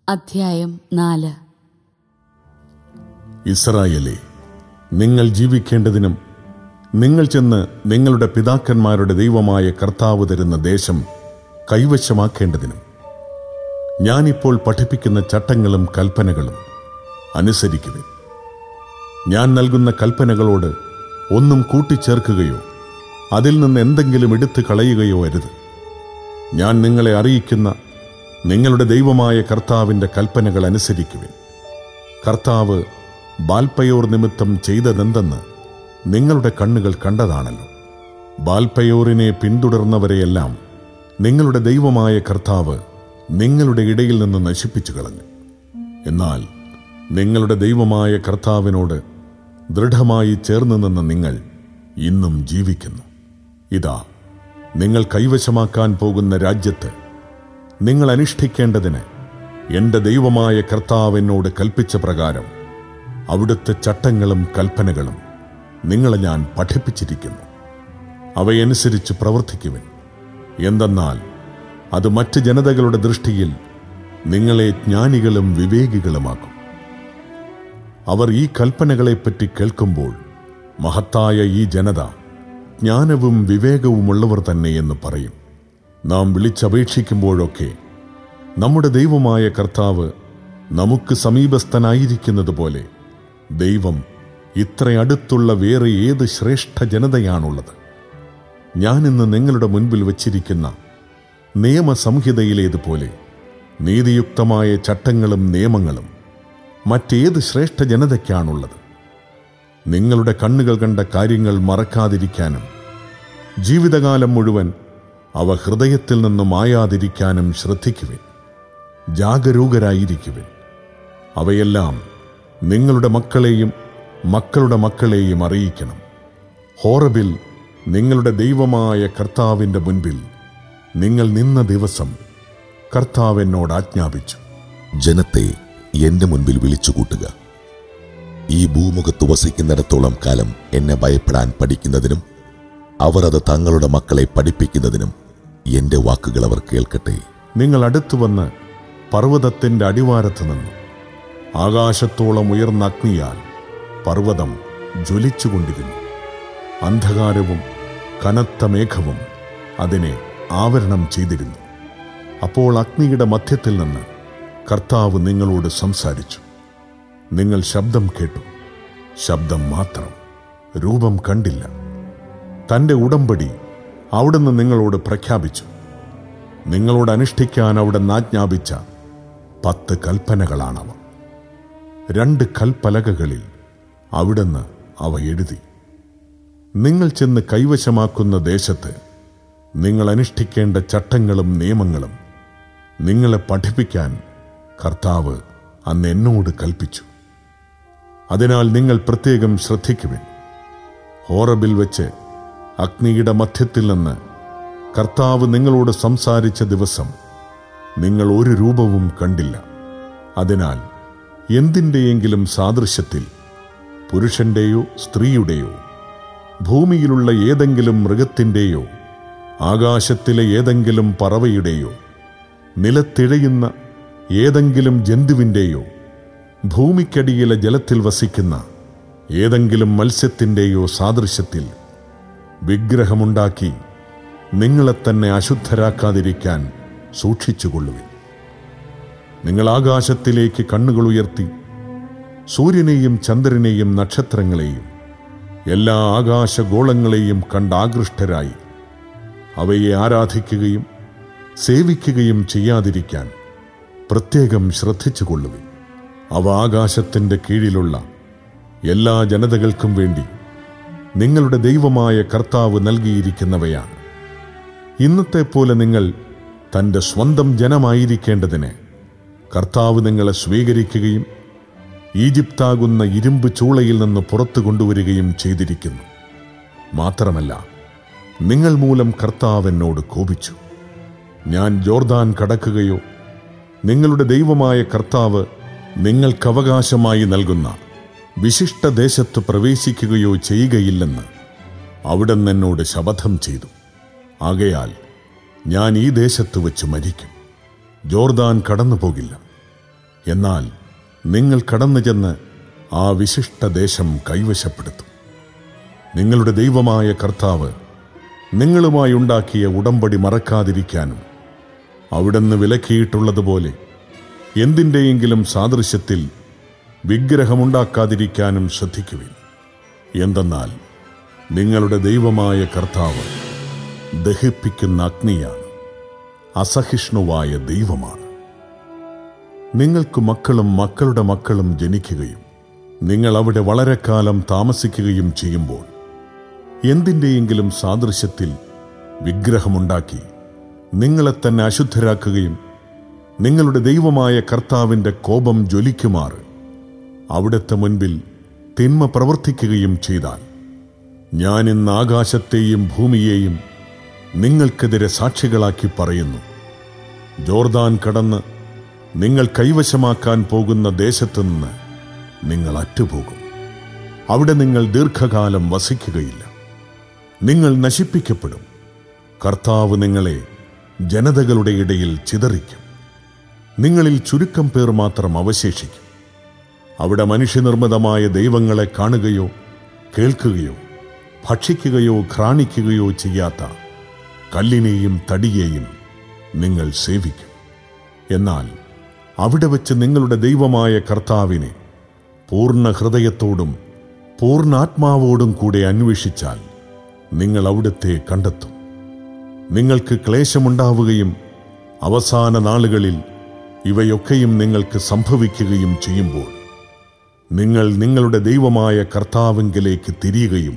അധ്യായം നാല് ഇസ്രായേലേ നിങ്ങൾ ജീവിക്കേണ്ടതിനും നിങ്ങൾ ചെന്ന് നിങ്ങളുടെ പിതാക്കന്മാരുടെ ദൈവമായ കർത്താവ് തരുന്ന ദേശം കൈവശമാക്കേണ്ടതിനും ഞാനിപ്പോൾ പഠിപ്പിക്കുന്ന ചട്ടങ്ങളും കൽപ്പനകളും അനുസരിക്കുവിൻ ഞാൻ നൽകുന്ന കൽപ്പനകളോട് ഒന്നും കൂട്ടിച്ചേർക്കുകയോ അതിൽ നിന്ന് എന്തെങ്കിലും എടുത്തു കളയുകയോ അരുത് ഞാൻ നിങ്ങളെ അറിയിക്കുന്ന നിങ്ങളുടെ ദൈവമായ കർത്താവിൻ്റെ കൽപ്പനകൾ അനുസരിക്കുവിൻ കർത്താവ് ബാൽപ്പയോർ നിമിത്തം ചെയ്തതെന്തെന്ന് നിങ്ങളുടെ കണ്ണുകൾ കണ്ടതാണല്ലോ ബാൽപ്പയോറിനെ പിന്തുടർന്നവരെയെല്ലാം നിങ്ങളുടെ ദൈവമായ കർത്താവ് നിങ്ങളുടെ ഇടയിൽ നിന്ന് നശിപ്പിച്ചു കളഞ്ഞു എന്നാൽ നിങ്ങളുടെ ദൈവമായ കർത്താവിനോട് ദൃഢമായി ചേർന്ന് നിന്ന നിങ്ങൾ ഇന്നും ജീവിക്കുന്നു ഇതാ നിങ്ങൾ കൈവശമാക്കാൻ പോകുന്ന രാജ്യത്ത് നിങ്ങൾ അനുഷ്ഠിക്കേണ്ടതിന് എന്റെ ദൈവമായ കർത്താവ് എന്നോട് കൽപ്പിച്ച പ്രകാരം അവിടുത്തെ ചട്ടങ്ങളും കൽപ്പനകളും നിങ്ങളെ ഞാൻ പഠിപ്പിച്ചിരിക്കുന്നു അവയനുസരിച്ച് പ്രവർത്തിക്കുവിൻ എന്തെന്നാൽ അത് മറ്റ് ജനതകളുടെ ദൃഷ്ടിയിൽ നിങ്ങളെ ജ്ഞാനികളും വിവേകികളുമാക്കും അവർ ഈ കൽപ്പനകളെപ്പറ്റി കേൾക്കുമ്പോൾ മഹത്തായ ഈ ജനത ജ്ഞാനവും വിവേകവുമുള്ളവർ തന്നെ എന്ന് പറയും നാം വിളിച്ചപേക്ഷിക്കുമ്പോഴൊക്കെ നമ്മുടെ ദൈവമായ കർത്താവ് നമുക്ക് സമീപസ്ഥനായിരിക്കുന്നത് പോലെ ദൈവം ഇത്ര അടുത്തുള്ള വേറെ ഏത് ശ്രേഷ്ഠ ജനതയാണുള്ളത് ഞാനിന്ന് നിങ്ങളുടെ മുൻപിൽ വച്ചിരിക്കുന്ന നിയമസംഹിതയിലേതുപോലെ നീതിയുക്തമായ ചട്ടങ്ങളും നിയമങ്ങളും മറ്റേത് ശ്രേഷ്ഠ ജനതയ്ക്കാണുള്ളത് നിങ്ങളുടെ കണ്ണുകൾ കണ്ട കാര്യങ്ങൾ മറക്കാതിരിക്കാനും ജീവിതകാലം മുഴുവൻ അവ ഹൃദയത്തിൽ നിന്നും മായാതിരിക്കാനും ശ്രദ്ധിക്കുവിൻ ജാഗരൂകരായിരിക്കുവിൻ അവയെല്ലാം നിങ്ങളുടെ മക്കളെയും മക്കളുടെ മക്കളെയും അറിയിക്കണം ഹോറബിൽ നിങ്ങളുടെ ദൈവമായ കർത്താവിൻ്റെ മുൻപിൽ നിങ്ങൾ നിന്ന ദിവസം കർത്താവ് എന്നോട് ആജ്ഞാപിച്ചു ജനത്തെ എന്റെ മുൻപിൽ വിളിച്ചുകൂട്ടുക ഈ ഭൂമുഖത്ത് വസിക്കുന്നിടത്തോളം കാലം എന്നെ ഭയപ്പെടാൻ പഠിക്കുന്നതിനും അവർ അത് തങ്ങളുടെ മക്കളെ പഠിപ്പിക്കുന്നതിനും എന്റെ വാക്കുകൾ അവർ കേൾക്കട്ടെ നിങ്ങൾ അടുത്തു വന്ന് പർവ്വതത്തിൻ്റെ അടിവാരത്ത് നിന്നു ആകാശത്തോളം ഉയർന്ന അഗ്നിയാൽ പർവ്വതം ജ്വലിച്ചുകൊണ്ടിരുന്നു അന്ധകാരവും കനത്ത മേഘവും അതിനെ ആവരണം ചെയ്തിരുന്നു അപ്പോൾ അഗ്നിയുടെ മധ്യത്തിൽ നിന്ന് കർത്താവ് നിങ്ങളോട് സംസാരിച്ചു നിങ്ങൾ ശബ്ദം കേട്ടു ശബ്ദം മാത്രം രൂപം കണ്ടില്ല തന്റെ ഉടമ്പടി അവിടുന്ന് നിങ്ങളോട് പ്രഖ്യാപിച്ചു നിങ്ങളോട് അനുഷ്ഠിക്കാൻ അവിടുന്ന് ആജ്ഞാപിച്ച പത്ത് കൽപ്പനകളാണവ രണ്ട് കൽപ്പലകകളിൽ അവിടുന്ന് അവ എഴുതി നിങ്ങൾ ചെന്ന് കൈവശമാക്കുന്ന ദേശത്ത് നിങ്ങൾ അനുഷ്ഠിക്കേണ്ട ചട്ടങ്ങളും നിയമങ്ങളും നിങ്ങളെ പഠിപ്പിക്കാൻ കർത്താവ് അന്ന് എന്നോട് കൽപ്പിച്ചു അതിനാൽ നിങ്ങൾ പ്രത്യേകം ശ്രദ്ധിക്കുവിൻ ഹോറബിൽ വെച്ച് അഗ്നിയുടെ മധ്യത്തിൽ നിന്ന് കർത്താവ് നിങ്ങളോട് സംസാരിച്ച ദിവസം നിങ്ങൾ ഒരു രൂപവും കണ്ടില്ല അതിനാൽ എന്തിൻ്റെയെങ്കിലും സാദൃശ്യത്തിൽ പുരുഷന്റെയോ സ്ത്രീയുടെയോ ഭൂമിയിലുള്ള ഏതെങ്കിലും മൃഗത്തിൻ്റെയോ ആകാശത്തിലെ ഏതെങ്കിലും പറവയുടെയോ നിലത്തിഴയുന്ന ഏതെങ്കിലും ജന്തുവിൻ്റെയോ ഭൂമിക്കടിയിലെ ജലത്തിൽ വസിക്കുന്ന ഏതെങ്കിലും മത്സ്യത്തിൻ്റെയോ സാദൃശ്യത്തിൽ വിഗ്രഹമുണ്ടാക്കി നിങ്ങളെ തന്നെ അശുദ്ധരാക്കാതിരിക്കാൻ സൂക്ഷിച്ചുകൊള്ളുവിൻ നിങ്ങൾ ആകാശത്തിലേക്ക് കണ്ണുകൾ ഉയർത്തി സൂര്യനെയും ചന്ദ്രനെയും നക്ഷത്രങ്ങളെയും എല്ലാ ആകാശഗോളങ്ങളെയും കണ്ട് ആകൃഷ്ടരായി അവയെ ആരാധിക്കുകയും സേവിക്കുകയും ചെയ്യാതിരിക്കാൻ പ്രത്യേകം ശ്രദ്ധിച്ചുകൊള്ളുവിൻ അവ ആകാശത്തിൻ്റെ കീഴിലുള്ള എല്ലാ ജനതകൾക്കും വേണ്ടി നിങ്ങളുടെ ദൈവമായ കർത്താവ് നൽകിയിരിക്കുന്നവയാണ് ഇന്നത്തെ പോലെ നിങ്ങൾ തൻ്റെ സ്വന്തം ജനമായിരിക്കേണ്ടതിന് കർത്താവ് നിങ്ങളെ സ്വീകരിക്കുകയും ഈജിപ്താകുന്ന ഇരുമ്പ് ചൂളയിൽ നിന്ന് പുറത്തു കൊണ്ടുവരികയും ചെയ്തിരിക്കുന്നു മാത്രമല്ല നിങ്ങൾ മൂലം കർത്താവ് എന്നോട് കോപിച്ചു ഞാൻ ജോർദാൻ കടക്കുകയോ നിങ്ങളുടെ ദൈവമായ കർത്താവ് നിങ്ങൾക്കവകാശമായി നൽകുന്ന വിശിഷ്ട ദേശത്ത് പ്രവേശിക്കുകയോ ചെയ്യുകയില്ലെന്ന് അവിടുന്ന് എന്നോട് ശപഥം ചെയ്തു ആകയാൽ ഞാൻ ഈ ദേശത്ത് വെച്ച് മരിക്കും ജോർദാൻ കടന്നു പോകില്ല എന്നാൽ നിങ്ങൾ കടന്നു ചെന്ന് ആ വിശിഷ്ട ദേശം കൈവശപ്പെടുത്തും നിങ്ങളുടെ ദൈവമായ കർത്താവ് നിങ്ങളുമായി ഉണ്ടാക്കിയ ഉടമ്പടി മറക്കാതിരിക്കാനും അവിടുന്ന് വിലക്കിയിട്ടുള്ളതുപോലെ എന്തിൻ്റെയെങ്കിലും സാദൃശ്യത്തിൽ വിഗ്രഹമുണ്ടാക്കാതിരിക്കാനും ശ്രദ്ധിക്കുവിൻ എന്തെന്നാൽ നിങ്ങളുടെ ദൈവമായ കർത്താവ് ദഹിപ്പിക്കുന്ന അഗ്നിയാണ് അസഹിഷ്ണുവായ ദൈവമാണ് നിങ്ങൾക്ക് മക്കളും മക്കളുടെ മക്കളും ജനിക്കുകയും നിങ്ങൾ അവിടെ വളരെ കാലം താമസിക്കുകയും ചെയ്യുമ്പോൾ എന്തിൻ്റെയെങ്കിലും സാദൃശ്യത്തിൽ വിഗ്രഹമുണ്ടാക്കി നിങ്ങളെ തന്നെ അശുദ്ധരാക്കുകയും നിങ്ങളുടെ ദൈവമായ കർത്താവിൻ്റെ കോപം ജ്വലിക്കുമാറ് അവിടുത്തെ മുൻപിൽ തിന്മ പ്രവർത്തിക്കുകയും ചെയ്താൽ ഞാൻ ഇന്ന് ആകാശത്തെയും ഭൂമിയെയും നിങ്ങൾക്കെതിരെ സാക്ഷികളാക്കി പറയുന്നു ജോർദാൻ കടന്ന് നിങ്ങൾ കൈവശമാക്കാൻ പോകുന്ന ദേശത്തു നിന്ന് നിങ്ങൾ അറ്റുപോകും അവിടെ നിങ്ങൾ ദീർഘകാലം വസിക്കുകയില്ല നിങ്ങൾ നശിപ്പിക്കപ്പെടും കർത്താവ് നിങ്ങളെ ജനതകളുടെ ഇടയിൽ ചിതറിക്കും നിങ്ങളിൽ ചുരുക്കം പേർ മാത്രം അവശേഷിക്കും അവിടെ മനുഷ്യനിർമ്മിതമായ ദൈവങ്ങളെ കാണുകയോ കേൾക്കുകയോ ഭക്ഷിക്കുകയോ ഘ്രാണിക്കുകയോ ചെയ്യാത്ത കല്ലിനെയും തടിയെയും നിങ്ങൾ സേവിക്കും എന്നാൽ അവിടെ വെച്ച് നിങ്ങളുടെ ദൈവമായ കർത്താവിനെ പൂർണ്ണ ഹൃദയത്തോടും പൂർണ്ണാത്മാവോടും കൂടെ അന്വേഷിച്ചാൽ നിങ്ങൾ അവിടുത്തെ കണ്ടെത്തും നിങ്ങൾക്ക് ക്ലേശമുണ്ടാവുകയും അവസാന നാളുകളിൽ ഇവയൊക്കെയും നിങ്ങൾക്ക് സംഭവിക്കുകയും ചെയ്യുമ്പോൾ നിങ്ങൾ നിങ്ങളുടെ ദൈവമായ കർത്താവിങ്കിലേക്ക് തിരിയുകയും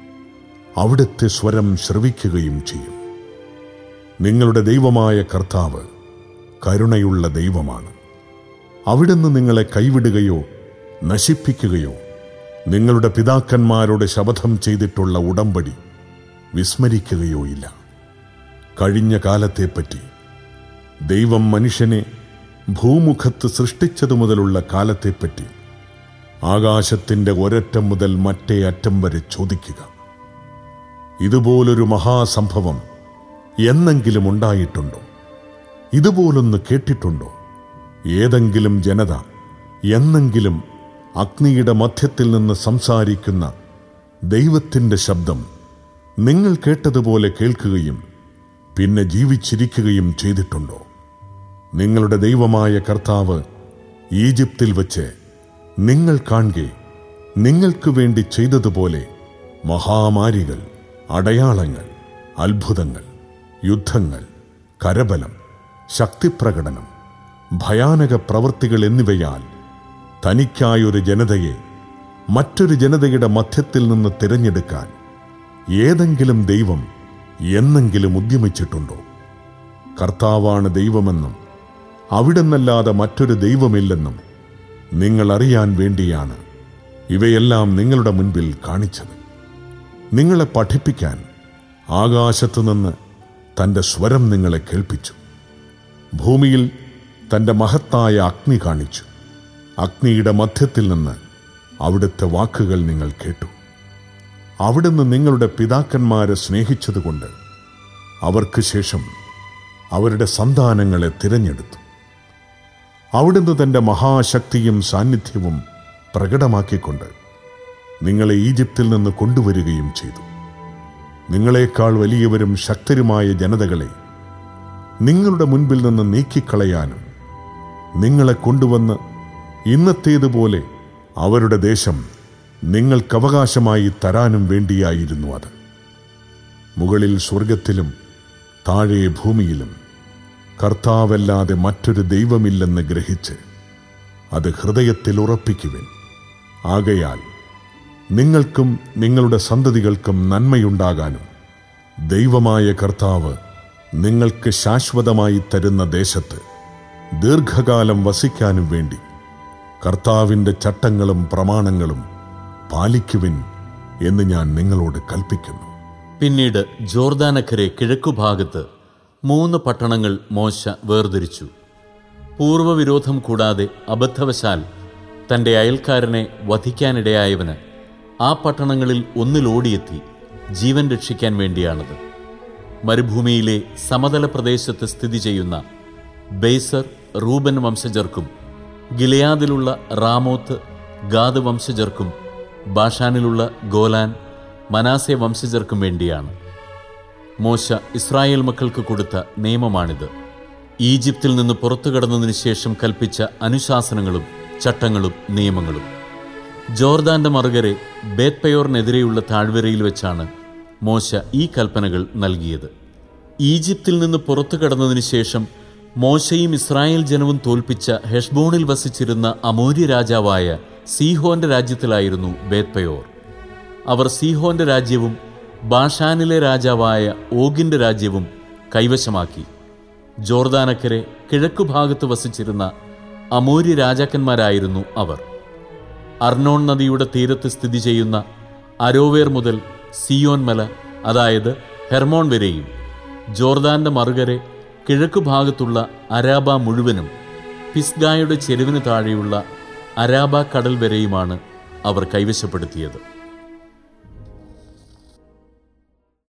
അവിടുത്തെ സ്വരം ശ്രവിക്കുകയും ചെയ്യും നിങ്ങളുടെ ദൈവമായ കർത്താവ് കരുണയുള്ള ദൈവമാണ് അവിടുന്ന് നിങ്ങളെ കൈവിടുകയോ നശിപ്പിക്കുകയോ നിങ്ങളുടെ പിതാക്കന്മാരോട് ശപഥം ചെയ്തിട്ടുള്ള ഉടമ്പടി വിസ്മരിക്കുകയോ ഇല്ല കഴിഞ്ഞ കാലത്തെപ്പറ്റി ദൈവം മനുഷ്യനെ ഭൂമുഖത്ത് സൃഷ്ടിച്ചതു മുതലുള്ള കാലത്തെപ്പറ്റി ആകാശത്തിന്റെ ഒരറ്റം മുതൽ മറ്റേ അറ്റം വരെ ചോദിക്കുക ഇതുപോലൊരു മഹാസംഭവം എന്നെങ്കിലും ഉണ്ടായിട്ടുണ്ടോ ഇതുപോലൊന്ന് കേട്ടിട്ടുണ്ടോ ഏതെങ്കിലും ജനത എന്നെങ്കിലും അഗ്നിയുടെ മധ്യത്തിൽ നിന്ന് സംസാരിക്കുന്ന ദൈവത്തിൻ്റെ ശബ്ദം നിങ്ങൾ കേട്ടതുപോലെ കേൾക്കുകയും പിന്നെ ജീവിച്ചിരിക്കുകയും ചെയ്തിട്ടുണ്ടോ നിങ്ങളുടെ ദൈവമായ കർത്താവ് ഈജിപ്തിൽ വച്ച് നിങ്ങൾ കാണെ നിങ്ങൾക്ക് വേണ്ടി ചെയ്തതുപോലെ മഹാമാരികൾ അടയാളങ്ങൾ അത്ഭുതങ്ങൾ യുദ്ധങ്ങൾ കരബലം ശക്തിപ്രകടനം ഭയാനക പ്രവൃത്തികൾ എന്നിവയാൽ തനിക്കായൊരു ജനതയെ മറ്റൊരു ജനതയുടെ മധ്യത്തിൽ നിന്ന് തിരഞ്ഞെടുക്കാൻ ഏതെങ്കിലും ദൈവം എന്നെങ്കിലും ഉദ്യമിച്ചിട്ടുണ്ടോ കർത്താവാണ് ദൈവമെന്നും അവിടെന്നല്ലാതെ മറ്റൊരു ദൈവമില്ലെന്നും നിങ്ങൾ അറിയാൻ വേണ്ടിയാണ് ഇവയെല്ലാം നിങ്ങളുടെ മുൻപിൽ കാണിച്ചത് നിങ്ങളെ പഠിപ്പിക്കാൻ ആകാശത്തു നിന്ന് തൻ്റെ സ്വരം നിങ്ങളെ കേൾപ്പിച്ചു ഭൂമിയിൽ തൻ്റെ മഹത്തായ അഗ്നി കാണിച്ചു അഗ്നിയുടെ മധ്യത്തിൽ നിന്ന് അവിടുത്തെ വാക്കുകൾ നിങ്ങൾ കേട്ടു അവിടുന്ന് നിങ്ങളുടെ പിതാക്കന്മാരെ സ്നേഹിച്ചതുകൊണ്ട് അവർക്ക് ശേഷം അവരുടെ സന്താനങ്ങളെ തിരഞ്ഞെടുത്തു അവിടുന്ന് തൻ്റെ മഹാശക്തിയും സാന്നിധ്യവും പ്രകടമാക്കിക്കൊണ്ട് നിങ്ങളെ ഈജിപ്തിൽ നിന്ന് കൊണ്ടുവരികയും ചെയ്തു നിങ്ങളെക്കാൾ വലിയവരും ശക്തരുമായ ജനതകളെ നിങ്ങളുടെ മുൻപിൽ നിന്ന് നീക്കിക്കളയാനും നിങ്ങളെ കൊണ്ടുവന്ന് ഇന്നത്തേതുപോലെ അവരുടെ ദേശം നിങ്ങൾക്കവകാശമായി തരാനും വേണ്ടിയായിരുന്നു അത് മുകളിൽ സ്വർഗത്തിലും താഴെ ഭൂമിയിലും കർത്താവല്ലാതെ മറ്റൊരു ദൈവമില്ലെന്ന് ഗ്രഹിച്ച് അത് ഹൃദയത്തിൽ ഉറപ്പിക്കുവിൻ ആകയാൽ നിങ്ങൾക്കും നിങ്ങളുടെ സന്തതികൾക്കും നന്മയുണ്ടാകാനും ദൈവമായ കർത്താവ് നിങ്ങൾക്ക് ശാശ്വതമായി തരുന്ന ദേശത്ത് ദീർഘകാലം വസിക്കാനും വേണ്ടി കർത്താവിൻ്റെ ചട്ടങ്ങളും പ്രമാണങ്ങളും പാലിക്കുവിൻ എന്ന് ഞാൻ നിങ്ങളോട് കൽപ്പിക്കുന്നു പിന്നീട് ജോർദാനക്കരെ കിഴക്കുഭാഗത്ത് മൂന്ന് പട്ടണങ്ങൾ മോശ വേർതിരിച്ചു പൂർവ്വവിരോധം കൂടാതെ അബദ്ധവശാൽ തൻ്റെ അയൽക്കാരനെ വധിക്കാനിടയായവന് ആ പട്ടണങ്ങളിൽ ഒന്നിലോടിയെത്തി ജീവൻ രക്ഷിക്കാൻ വേണ്ടിയാണത് മരുഭൂമിയിലെ സമതല പ്രദേശത്ത് സ്ഥിതി ചെയ്യുന്ന ബേസർ റൂബൻ വംശജർക്കും ഗിലയാദിലുള്ള റാമോത്ത് ഗാദ് വംശജർക്കും ബാഷാനിലുള്ള ഗോലാൻ മനാസെ വംശജർക്കും വേണ്ടിയാണ് മോശ ഇസ്രായേൽ മക്കൾക്ക് കൊടുത്ത നിയമമാണിത് ഈജിപ്തിൽ നിന്ന് പുറത്തു കടന്നതിന് ശേഷം കൽപ്പിച്ച അനുശാസനങ്ങളും ചട്ടങ്ങളും നിയമങ്ങളും ജോർദാന്റെ മറുകരെ ബേത്പയോറിനെതിരെയുള്ള താഴ്വരയിൽ വെച്ചാണ് മോശ ഈ കൽപ്പനകൾ നൽകിയത് ഈജിപ്തിൽ നിന്ന് പുറത്തു കടന്നതിന് ശേഷം മോശയും ഇസ്രായേൽ ജനവും തോൽപ്പിച്ച ഹെഷ്ബോണിൽ വസിച്ചിരുന്ന അമോര്യ രാജാവായ സീഹോന്റെ രാജ്യത്തിലായിരുന്നു ബേത്പയോർ അവർ സീഹോന്റെ രാജ്യവും ബാഷാനിലെ രാജാവായ ഓഗിന്റെ രാജ്യവും കൈവശമാക്കി ജോർദാനക്കരെ കിഴക്കുഭാഗത്ത് വസിച്ചിരുന്ന അമോര്യ രാജാക്കന്മാരായിരുന്നു അവർ അർണോൺ നദിയുടെ തീരത്ത് സ്ഥിതി ചെയ്യുന്ന അരോവേർ മുതൽ സിയോൻ മല അതായത് ഹെർമോൺ വരെയും ജോർദാന്റെ മറുകരെ കിഴക്കുഭാഗത്തുള്ള അരാബ മുഴുവനും പിസ്ഗായുടെ ചെരുവിന് താഴെയുള്ള അരാബ കടൽ വരെയുമാണ് അവർ കൈവശപ്പെടുത്തിയത്